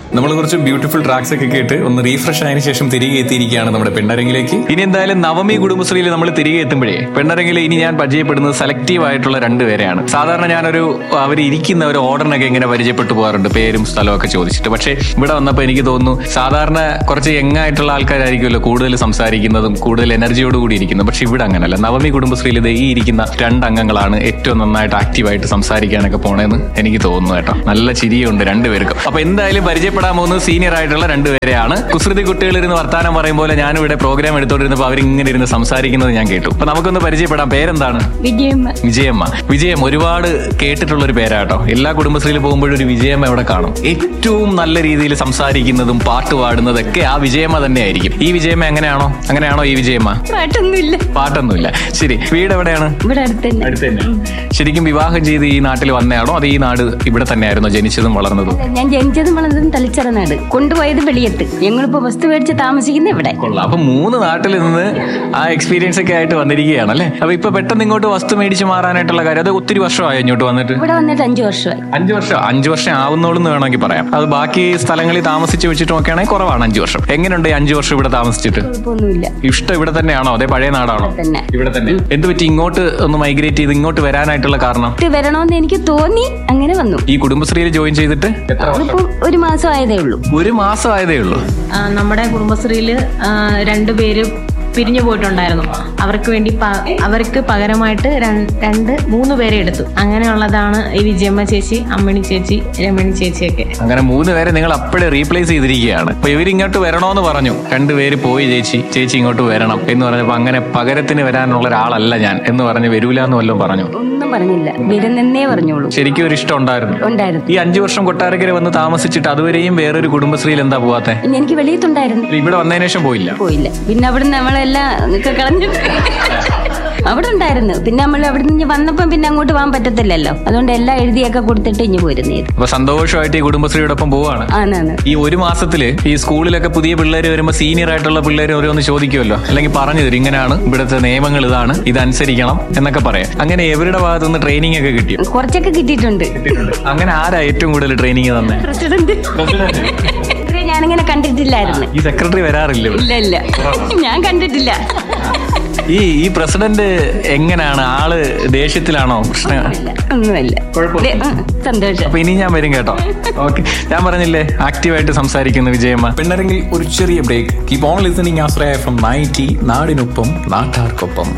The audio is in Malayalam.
നമ്മൾ കുറച്ച് ബ്യൂട്ടിഫുൾ ട്രാക്സ് ഒക്കെ കേട്ട് ഒന്ന് റീഫ്രഷ് ആയതിനു ശേഷം തിരികെ എത്തിയിരിക്കുകയാണ് നമ്മുടെ പെണ്ണരങ്ങിലേക്ക് ഇനി എന്തായാലും നവമി കുടുംബശ്രീയിൽ നമ്മൾ തിരികെ എത്തുമ്പോഴേ പെണ്ണരങ്ങിൽ ഇനി ഞാൻ പരിചയപ്പെടുന്നത് സെലക്റ്റീവ് ആയിട്ടുള്ള രണ്ടുപേരെയാണ് സാധാരണ ഞാനൊരു അവർ ഇരിക്കുന്ന ഒരു ഓർഡറിനൊക്കെ ഇങ്ങനെ പരിചയപ്പെട്ടു പോകാറുണ്ട് പേരും സ്ഥലവും ഒക്കെ ചോദിച്ചിട്ട് പക്ഷേ ഇവിടെ വന്നപ്പോൾ എനിക്ക് തോന്നുന്നു സാധാരണ കുറച്ച് യങ് ആയിട്ടുള്ള ആൾക്കാരായിരിക്കുമല്ലോ കൂടുതൽ സംസാരിക്കുന്നതും കൂടുതൽ എനർജിയോട് കൂടി ഇരിക്കുന്നത് പക്ഷെ ഇവിടെ അങ്ങനല്ല നവമി കുടുംബശ്രീയിൽ ഇത് ഈ ഇരിക്കുന്ന രണ്ട് അംഗങ്ങളാണ് ഏറ്റവും നന്നായിട്ട് ആക്റ്റീവായിട്ട് സംസാരിക്കാനൊക്കെ പോണേന്ന് എനിക്ക് തോന്നുന്നു കേട്ടോ നല്ല ചിരിയുണ്ട് രണ്ടുപേർക്കും അപ്പൊ എന്തായാലും പരിചയപ്പെടാൻ പോകുന്നത് സീനിയർ ആയിട്ടുള്ള രണ്ടുപേരെയാണ് കുസൃതി കുട്ടികൾ ഇരുന്ന് വർത്താനം പറയും പോലെ ഞാനും ഇവിടെ പ്രോഗ്രാം എടുത്തോണ്ടിരുന്നപ്പോൾ അവരിങ്ങനെ ഇരുന്ന് സംസാരിക്കുന്നത് ഞാൻ കേട്ടു അപ്പൊ നമുക്കൊന്ന് പരിചയപ്പെടാം പേരെന്താണ് വിജയമ്മ വിജയമ്മ വിജയം ഒരുപാട് കേട്ടിട്ടുള്ള ഒരു പേരാട്ടോ എല്ലാ കുടുംബശ്രീയിൽ പോകുമ്പോഴും ഒരു വിജയമ്മ ഇവിടെ കാണും ഏറ്റവും നല്ല രീതിയിൽ സംസാരിക്കുന്നതും പാട്ട് പാടുന്നതൊക്കെ ആ വിജയമ്മ തന്നെയായിരിക്കും ഈ വിജയമ്മ എങ്ങനെയാണോ അങ്ങനെയാണോ ഈ വിജയമ്മ പാട്ടൊന്നുമില്ല പാട്ടൊന്നുമില്ല ശരി വീട് എവിടെയാണ് ഇവിടെ അടുത്ത് തന്നെ അടുത്ത് തന്നെ ശരിക്കും വിവാഹം ചെയ്ത് ഈ നാട്ടിൽ വന്നയാണോ അത് ഈ നാട് ഇവിടെ തന്നെയായിരുന്നോ ജനിച്ചതും വളർന്നതും ഞാൻ ജനിച്ചതും വളർന്നതും തളിച്ചറ നാട് കൊണ്ടുപോയത് വെളിയത്ത് ഞങ്ങളിപ്പോ വസ്തു മേടിച്ച് താമസിക്കുന്ന ഇവിടെ കൊള്ളാം അപ്പൊ മൂന്ന് നാട്ടിൽ നിന്ന് ആ എക്സ്പീരിയൻസ് ഒക്കെ ആയിട്ട് വന്നിരിക്കുകയാണ് അല്ലേ അപ്പൊ ഇപ്പൊ പെട്ടെന്ന് ഇങ്ങോട്ട് വസ്തു മേടിച്ച് മാറാനായിട്ടുള്ള കാര്യം അത് ഒത്തിരി വർഷമായി ഇങ്ങോട്ട് വന്നിട്ട് ഇവിടെ വന്നിട്ട് അഞ്ചു വർഷമായി അഞ്ചു വർഷം അഞ്ചു വർഷം ആവുന്നോളൂ എന്ന് വേണമെങ്കിൽ പറയാം അത് ബാക്കി സ്ഥലങ്ങളിൽ താമസിച്ച് വെച്ചിട്ടും ഒക്കെ ആണെങ്കിൽ കുറവാണ് അഞ്ചു വർഷം എങ്ങനെയുണ്ട് ഈ അഞ്ചു വർഷം ഇവിടെ താമസിച്ചിട്ട് കുഴപ്പമൊന്നുമില്ല ഇഷ്ടം ഇവിടെ തന്നെയാണോ അതേ പഴയ നാടാണോ തന്നെ ഇവിടെ തന്നെ എന്ത് പറ്റി ഇങ്ങോട്ട് ഒന്ന് മൈഗ്രേറ്റ് ചെയ്ത് ഇങ്ങോട്ട് വരാനായിട്ടുള്ള കാരണം ഇട്ട് വരണമെന്ന് എനിക്ക് തോന്നി അങ്ങനെ വന്നു ഈ കുടുംബശ്രീയിൽ ജോയിൻ ചെയ്തിട്ട് അതിപ്പം ഒരു മാസം ആയതേ ഉള്ളൂ ഒരു മാസം ആയതേ ഉള്ളൂ ആ, നമ്മുടെ കുടുംബശ്രീയിൽ രണ്ടുപേര് പിരിഞ്ഞു പോയിട്ടുണ്ടായിരുന്നു അവർക്ക് വേണ്ടി പ- അവർക്ക് പകരമായിട്ട് രൺ- രണ്ട് മൂന്ന് പേരെ എടുത്തു അങ്ങനെയുള്ളതാണ് ഈ വിജയമ്മ ചേച്ചി അമ്മിണി ചേച്ചി രമണി ചേച്ചിയൊക്കെ അങ്ങനെ മൂന്ന് പേരെ നിങ്ങൾ അപ്പോഴേ റീപ്ലേസ് ചെയ്തിരിക്കുകയാണ് അപ്പൊ ഇവരിങ്ങോട്ട് വരണോന്ന് പറഞ്ഞു രണ്ടുപേര് പോയി ചേച്ചി ചേച്ചി ഇങ്ങോട്ട് വരണം എന്ന് പറഞ്ഞപ്പോ അങ്ങനെ പകരത്തിന് വരാനുള്ള ഒരാളല്ല ഞാൻ എന്ന് പറഞ്ഞ് വരൂല എന്ന് വല്ലതും പറഞ്ഞു ഒന്നും പറഞ്ഞില്ല വരുന്നെന്നേ പറഞ്ഞോളൂ ശരിക്കും ഒരു ഇഷ്ടം ഉണ്ടായിരുന്നു ഉണ്ടായിരുന്നു ഈ അഞ്ചു വർഷം കൊട്ടാരക്കര വന്ന് താമസിച്ചിട്ട് അതുവരെയും വേറൊരു കുടുംബശ്രീയിൽ എന്താ പോവാത്തെ പിന്നെ എനിക്ക് വെളിയത്തുണ്ടായിരുന്നു ഇവിടെ വന്നതിന് ശേഷം പോയില്ല പോയില്ല പിന്നെ അവിടുന്ന് നമ്മളെല്ലാം ഒക്കെ കളഞ്ഞിട്ട് അവിടെ ഉണ്ടായിരുന്നു പിന്നെ നമ്മൾ അവിടെ നിന്ന് വന്നപ്പം പിന്നെ അങ്ങോട്ട് പോകാൻ പറ്റത്തില്ലല്ലോ അതുകൊണ്ട് എല്ലാം എഴുതിയൊക്കെ കൊടുത്തിട്ട് ഇഞ്ഞ് പോരുന്നത് അപ്പൊ സന്തോഷമായിട്ട് ഈ കുടുംബശ്രീയോടൊപ്പം പോവാണ് ആണാണ് ഈ ഒരു മാസത്തില് ഈ സ്കൂളിലൊക്കെ പുതിയ പിള്ളേർ വരുമ്പോൾ സീനിയർ ആയിട്ടുള്ള പിള്ളേർ ഓരോന്ന് ചോദിക്കുമല്ലോ അല്ലെങ്കിൽ പറഞ്ഞു തരും ഇങ്ങനെയാണ് ഇവിടുത്തെ നിയമങ്ങൾ ഇതാണ് ഇതനുസരിക്കണം എന്നൊക്കെ പറയാം അങ്ങനെ എവരുടെ ഭാഗത്തു നിന്ന് ട്രെയിനിങ് ഒക്കെ കിട്ടിയോ കുറച്ചൊക്കെ കിട്ടിയിട്ടുണ്ട് അങ്ങനെ ആരാ ഏറ്റവും കൂടുതൽ ട്രെയിനിങ് തന്നെ പ്രസിഡന്റ് ഇത്രയും ഞാനിങ്ങനെ കണ്ടിട്ടില്ലായിരുന്നു ഈ സെക്രട്ടറി വരാറില്ല ഇവിടെ. ഇല്ല ഇല്ല ഞാൻ കണ്ടിട്ടില്ല ഈ ഈ പ്രസിഡന്റ് എങ്ങനെയാണ് ആള് ദേഷ്യത്തിലാണോ പ്രശ്നം ഇല്ല, ഒന്നുമില്ല കുഴപ്പമില്ല. ദേ, ഉം, സന്തോഷം അപ്പൊ ഇനി ഞാൻ വരും കേട്ടോ ഓക്കെ ഞാൻ പറഞ്ഞില്ലേ ആക്റ്റീവായിട്ട് സംസാരിക്കുന്ന വിജയമ്മ പെണ്ണരങ്ങിൽ ഒരു ചെറിയ break keep on listening Ashraya from ninety നാടിനൊപ്പം നാട്ടാർക്കൊപ്പം